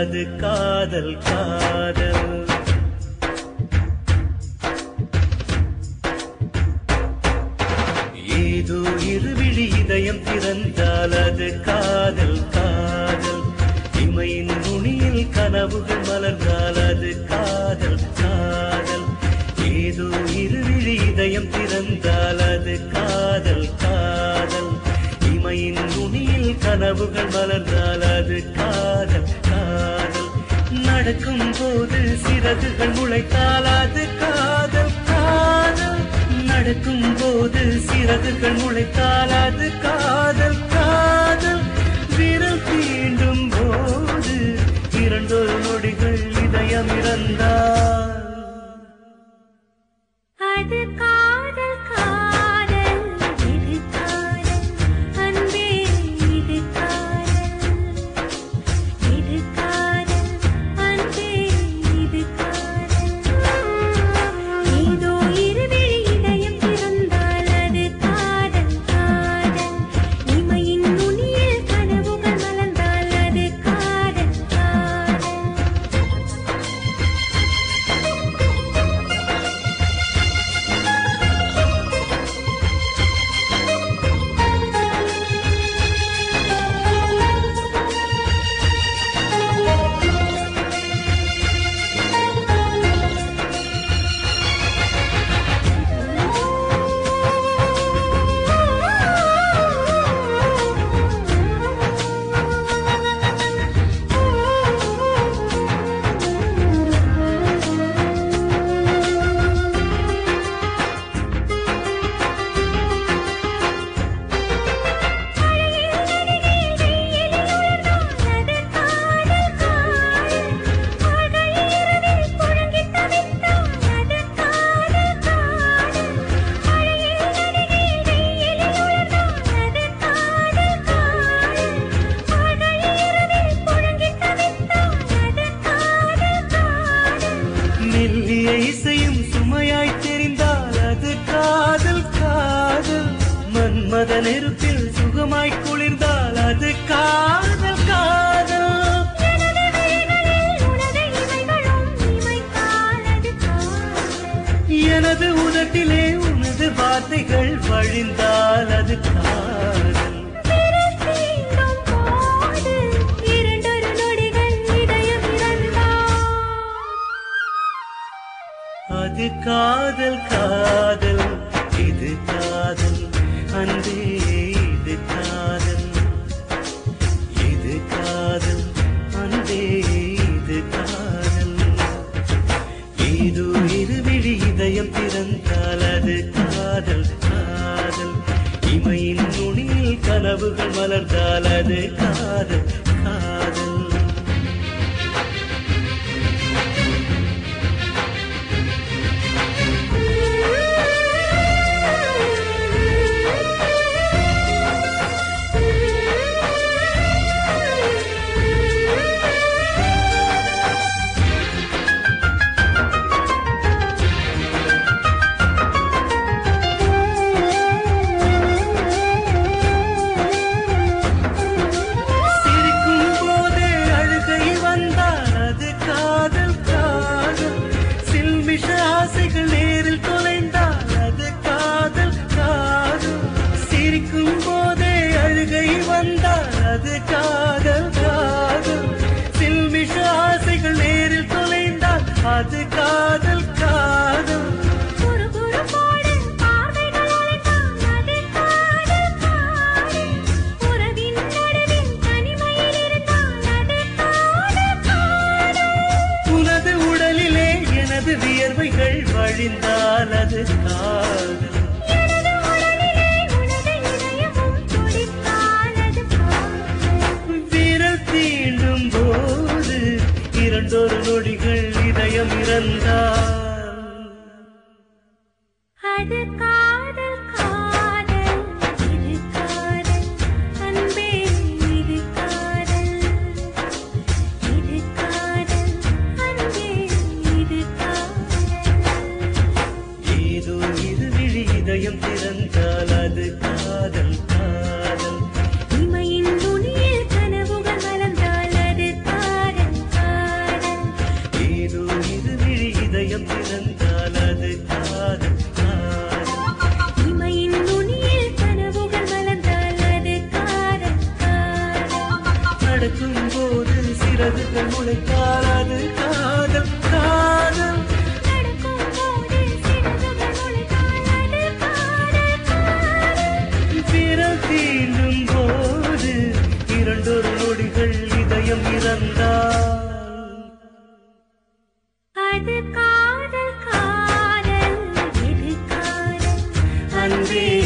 அது காதல் காதல் ஏதோ இருவிழி இதயம் திறந்தால் அது காதல் காதல் இமையின் நுனியில் கனவுகள் மலர்ந்தால் அது காதல் காதல் ஏதோ இருவிழி இதயம் திறந்தால் அது காதல் காதல் இமையின் நுனியில் கனவுகள் மலர்ந்தால் அது காதல் காதல் நடக்கும் போது சிறகுகள் முளைத்தால் அது காதல் காதல் நடக்கும் போது சிறகுகள் முளைத்தால் அது காதல் காதல் விரல் தீண்டும் போது இரண்டொரு நொடிகள் இதயம் இறந்தால் அது காதல் காதல் இது காதல் அன்பே இது காதல் இது காதல் அன்பே இது காதல் ஏதோ இருவிழி இதயம் திறந்தால் அது காதல் காதல் இமையின் நுனியில் கனவுகள் மலர்ந்தால் அது காதல் காதல் மெல்லிய இசையும் சுமையாய் தெரிந்தால் அது காதல் காதல் மன்மத நெருப்பில் சுகமாய் குளிர்ந்தால் அது காதல் காதல் எனது உதட்டிலே உனது வார்த்தைகள் வழிந்தால் அது காதல் அது காதல் காதல் இது காதல் அன்பே இது காதல் இது காதல் அன்பே இது காதல் ஏதோ இருவிழி இதயம் திறந்தால் அது காதல் காதல் இமையின் நுனியில் கனவுகள் மலர்ந்தால் அது காதல் காதல் சிரிக்கும் போதே அழுகை வந்தால் அது காதல் காதல் சில்மிஷ ஆசைகள் நேரில் தொலைந்தால் அது காதல் காதல் சிரிக்கும் போதே அழுகை வந்தால் அது காதல் காதல் சில்மிஷ ஆசைகள் நேரில் தொலைந்தால் அது காதல் காதல் உனது உடலிலே எனது வியர்வைகள் வழிந்தால் அது காதல் விரல் தீண்டும் போது இரண்டொரு நொடிகள் இதயம் இறந்தால் அது காதல் காதல் இது காதல் அன்பே இது காதல் இது காதல் அன்பே இது காதல் ஏதோ இருவிழி இதயம் திறந்தால் அது காதல் காதல் இமையின் நுனியில் கனவுகள் மலர்ந்தால் அது காதல் அன்பே